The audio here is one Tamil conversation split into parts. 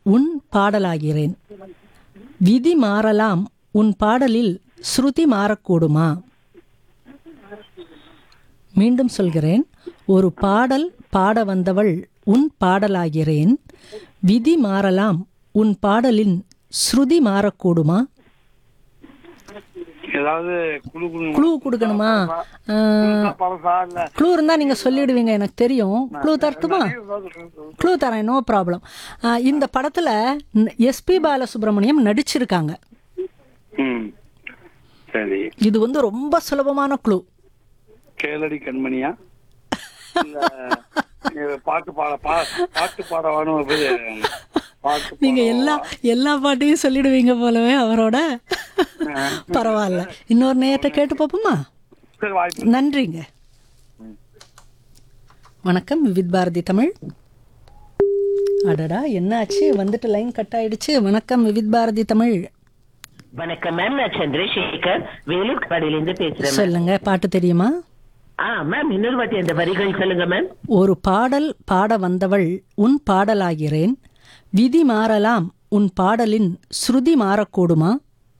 உன் பாடலாகிறேன் விதி மாறலாம் உன் பாடலில் ஸ்ருதி மாறக்கூடுமா மீண்டும் சொல்கிறேன் ஒரு பாடல் பாட வந்தவள் உன் பாடலாகிறேன் விதி மாறலாம் உன் பாடலின் ஸ்ருதி மாறக்கூடுமா ஏதாவது குழு குழு க்ளூ கொடுக்கணுமா பழசா இல்ல க்ளூ இருந்தா நீங்க சொல்லிடுவீங்க எனக்கு தெரியும் க்ளூ தரட்டுமா க்ளூ தரேன் நோ ப்ராப்ளம் இந்த படத்துல எஸ்பி பாலசுப்ரமணியம் நடிச்சிருக்காங்க ம் சரி இது வந்து ரொம்ப சுலபமான க்ளூ கேளடி கண்மணியா இல்ல நீ பாட்டு பாட பா பாட்டு பாடவானு போய் பாட்டு நீங்க எல்லா எல்லா பாட்டையும் சொல்லிடுவீங்க போலவே அவரோட பரவாயில்ல இன்னொரு நேரத்தை கேட்டு பார்ப்போமா சரி வாய்ப்பு நன்றிங்க வணக்கம் விவித் பாரதி தமிழ் அடடா என்னாச்சு வந்துட்டு லைன் கட் ஆயிடுச்சு வணக்கம் விவித் பாரதி தமிழ் வணக்கம் மேம் நான் சந்திரசேகர் வேலூர் கடையிலிருந்து பேசுறேன் ma'am. சொல்லுங்க பாட்டு தெரியுமா ஆ மேம் இன்னொரு வாட்டி அந்த வரிகள் சொல்லுங்க மேம் ஒரு பாடல் பாட வந்தவள் உன் பாடலாகிறேன் விதி மாறலாம் உன் பாடலின் ஸ்ருதி மாறக்கூடுமா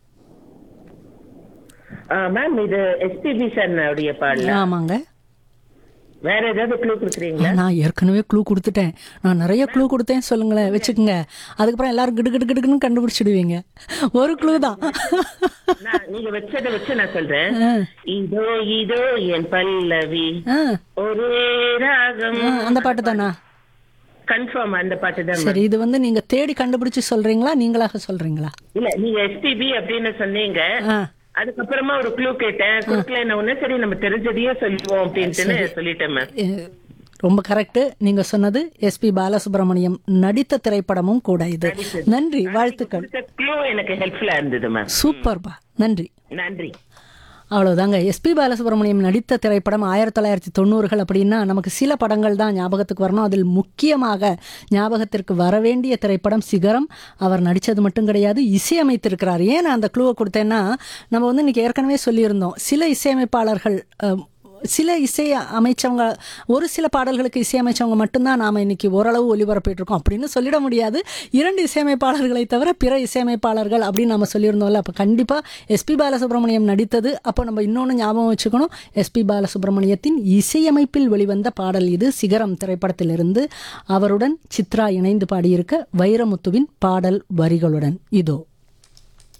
ஆ மேம் இது எஸ்பிபி சார் உடைய பாடல ஆமாங்க வேற ஏதாவது க்ளூ கொடுக்குறீங்களா நான் ஏற்கனவே க்ளூ கொடுத்துட்டேன் நான் நிறைய க்ளூ கொடுத்தேன் சொல்லுங்களேன் வச்சுக்கோங்க அதுக்கப்புறம் எல்லாரும் கிடு கிடு கிடுக்குன்னு கண்டுபிடிச்சிடுவீங்க ஒரு க்ளூ தான் நான் நீங்க வச்சதை வச்சு நான் சொல்றேன் ஆ, இதோ இதோ என் பல்லவி ஆ, ஒரே ராகம் ஆ, அந்த பாட்டு தானா கன்ஃபார்ம் அந்த பாட்டு தான் சரி இது வந்து நீங்க தேடி கண்டுபிடிச்சு சொல்றீங்களா நீங்களாக சொல்றீங்களா இல்ல நீங்க எஸ்பிபி அப்படின்னு சொன்னீங்க ஆ அதுக்கப்புறமா ஒரு க்ளூ கேட்டேன் குடுக்கல உடனே சரி நம்ம தெரிஞ்சதையே சொல்லுவோம் அப்படின்ட்டுன்னு சொல்லிட்டேன் மேம் எ- ரொம்ப கரெக்ட் நீங்க சொன்னது எஸ்பி பாலசுப்ரமணியம் நடித்த திரைப்படமும் கூட இது நன்றி வாழ்த்துக்கள் கொடுத்த க்ளூ எனக்கு ஹெல்ப்ஃபுல்லா இருந்தது மேம் சூப்பர்பா நன்றி நன்றி அவ்வளோதாங்க எஸ்பி பாலசுப்ரமணியம் நடித்த திரைப்படம் ஆயிரத்தி தொள்ளாயிரத்தி தொண்ணூறுகள் அப்படின்னா நமக்கு சில படங்கள் தான் ஞாபகத்துக்கு வரணும் அதில் முக்கியமாக ஞாபகத்திற்கு வரவேண்டிய திரைப்படம் சிகரம் அவர் நடித்தது மட்டும் கிடையாது இசையமைத்திருக்கிறார் ஏன் நான் அந்த க்ளூவை கொடுத்தேன்னா நம்ம வந்து இன்னைக்கு ஏற்கனவே சொல்லியிருந்தோம் சில இசையமைப்பாளர்கள் அஹ், சில இசை அமைச்சவங்க ஒரு சில பாடல்களுக்கு இசையமைச்சவங்க மட்டும்தான் நாம் இன்னைக்கு ஓரளவு ஒளிபரப்பிட்டு இருக்கோம் அப்படின்னு சொல்லிட முடியாது இரண்டு இசையமைப்பாளர்களை தவிர பிற இசையமைப்பாளர்கள் அப்படின்னு நம்ம சொல்லியிருந்தோம்ல அப்போ கண்டிப்பாக எஸ்பி பாலசுப்ரமணியம் நடித்தது அப்போ நம்ம இன்னொன்று ஞாபகம் வச்சுக்கணும் எஸ்பி பாலசுப்ரமணியத்தின் இசையமைப்பில் வெளிவந்த பாடல் இது சிகரம் திரைப்படத்திலிருந்து அவருடன் சித்ரா இணைந்து பாடியிருக்க வைரமுத்துவின் பாடல் வரிகளுடன் இதோ